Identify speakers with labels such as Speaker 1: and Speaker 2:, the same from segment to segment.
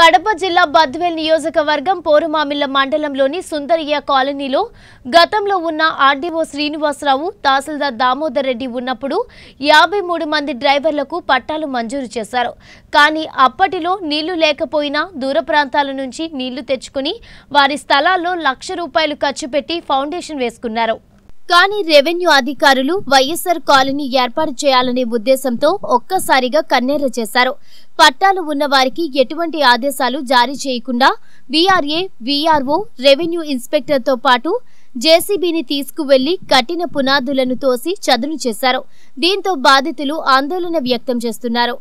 Speaker 1: కడప జిల్లా బద్వేల్ నియోజకవర్గం పోరుమామిళ్ల మండలంలోని సుందరయ్య కాలనీలో గతంలో ఉన్న ఆర్డీఓ శ్రీనివాసరావు తహసీల్దార్ దామోదర్ రెడ్డి ఉన్నప్పుడు యాభై మూడు మంది డ్రైవర్లకు పట్టాలు మంజూరు చేశారు కానీ అప్పటిలో నీళ్లు లేకపోయినా దూర ప్రాంతాల నుంచి నీళ్లు తెచ్చుకుని వారి స్థలాల్లో లక్ష రూపాయలు ఖర్చు పెట్టి ఫౌండేషన్ వేసుకున్నారు కానీ రెవెన్యూ అధికారులు వైఎస్ఆర్ కాలనీ ఏర్పాటు చేయాలనే ఉద్దేశంతో ఒక్కసారిగా కన్నెర్ర చేశారు పట్టాలు ఉన్న వారికి ఎటువంటి ఆదేశాలు జారీ చేయకుండా వీఆర్ఏ వీఆర్ఓ రెవెన్యూ ఇన్స్పెక్టర్తో పాటు జేసీబీని తీసుకువెళ్లి కట్టిన పునాదులను తోసి చదును చేశారు దీంతో బాధితులు ఆందోళన వ్యక్తం చేస్తున్నారు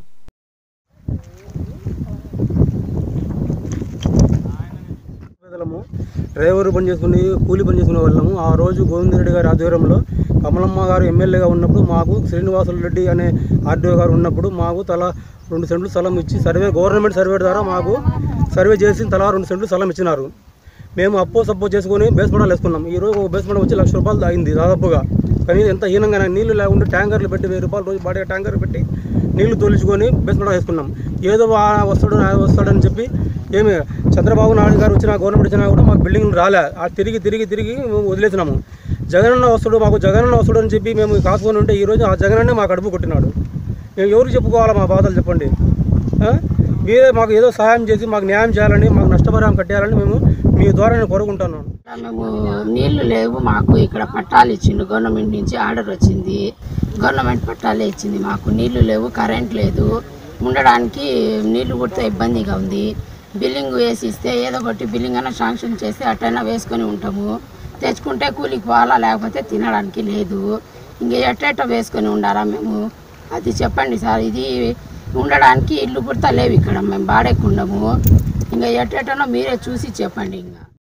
Speaker 2: పేదలము డ్రైవర్ పని చేసుకుని కూలి పని చేసుకునే వాళ్ళము ఆ రోజు గోవిందరెడ్డి గారి ఆధ్వర్యంలో కమలమ్మ గారు ఎమ్మెల్యేగా ఉన్నప్పుడు మాకు శ్రీనివాసులు రెడ్డి అనే ఆర్డీఓ గారు ఉన్నప్పుడు మాకు తలా రెండు సెంట్లు స్థలం ఇచ్చి సర్వే గవర్నమెంట్ సర్వే ద్వారా మాకు సర్వే చేసి తలా రెండు సెంట్లు స్థలం ఇచ్చినారు మేము అప్పో సప్పో చేసుకొని బేస్మెంటాలు వేసుకున్నాం ఈ రోజు ఒక బేస్మెంట్ వచ్చి లక్ష రూపాయలు అయింది దాదాపుగా కానీ ఎంత హీనంగా నీళ్లు లేకుండా ట్యాంకర్లు పెట్టి వెయ్యి రూపాయలు రోజు బాడీ ట్యాంకర్ పెట్టి నీళ్లు తోలించుకొని బేస్మెంట్ వేసుకున్నాం ఏదో వా- వస్తాడు ఆ వస్తాడని చెప్పి ఏమి చంద్రబాబు నాయుడు గారు వచ్చినా గవర్నమెంట్ వచ్చినా కూడా మాకు బిల్డింగ్లు రాలే ఆ తిరిగి తిరిగి తిరిగి మేము వదిలేసినాము జగనన్న వస్తాడు మాకు జగనన్న వస్తాడు అని చెప్పి మేము కాసుకొని ఉంటే ఈరోజు ఆ జగనన్నే మా కడుపు కొట్టినాడు మేము ఎవరికి చెప్పుకోవాలా మా బాధలు చెప్పండి ఆ? మీరే మాకు ఏదో సహాయం చేసి మాకు న్యాయం చేయాలని మాకు నష్టపరిహారం కట్టేయాలని మేము మీ ద్వారా నేను కోరుకుంటున్నాను
Speaker 3: మేము నీళ్లు లేవు మాకు ఇక్కడ పట్టాలు ఇచ్చిండు గవర్నమెంట్ నుంచి ఆర్డర్ వచ్చింది గవర్నమెంట్ పట్టాలే ఇచ్చింది మాకు నీళ్లు లేవు కరెంట్ లేదు ఉండడానికి నీళ్లు కొడితే ఇబ్బందిగా ఉంది బిల్లింగ్ వేసి ఇస్తే ఏదో ఒకటి బిల్లింగ్ అయినా శాంక్షన్ చేస్తే అట్టైనా వేసుకొని ఉంటాము తెచ్చుకుంటే కూలికి పోవాలా లేకపోతే తినడానికి లేదు ఇంక ఎట్టెట్ట వేసుకొని ఉండారా మేము అది చెప్పండి సార్ ఇది ఉండడానికి ఇల్లు కుడతా లేవు ఇక్కడ మేము బాడెక్కుండము ఇంకా ఎట్టెట్టనో మీరే చూసి చెప్పండి ఇంకా